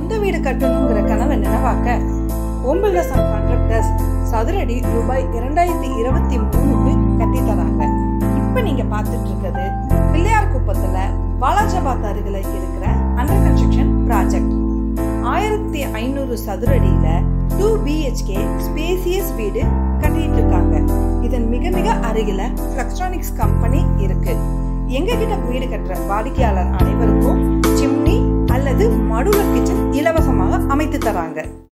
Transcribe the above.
சொந்த வீடு கட்டணுங்கிற கனவை நினைவாக்க ஓம்பல்லசம் கான்ட்ராக்டர்ஸ் சதுரடி ரூபாய் இரண்டாயிரத்தி இருபத்தி மூணுக்கு கட்டி தராங்க இப்ப நீங்க பார்த்துட்டு இருக்கிறது பிள்ளையார் குப்பத்துல வாலாஜாபாத் அருகில இருக்கிற அண்டர் கன்ஸ்ட்ரக்ஷன் ப்ராஜெக்ட் ஆயிரத்தி ஐநூறு சதுரடியில டூ பிஹெச்கே ஸ்பேசியஸ் வீடு கட்டிட்டு இருக்காங்க இதன் மிக மிக அருகில பிளக்ட்ரானிக்ஸ் கம்பெனி இருக்கு எங்க கிட்ட வீடு கட்டுற வாடிக்கையாளர் அனைவருக்கும் சிம்னி அல்லது மடுலர் கிச்சன் இலவசமாக அமைத்து தராங்க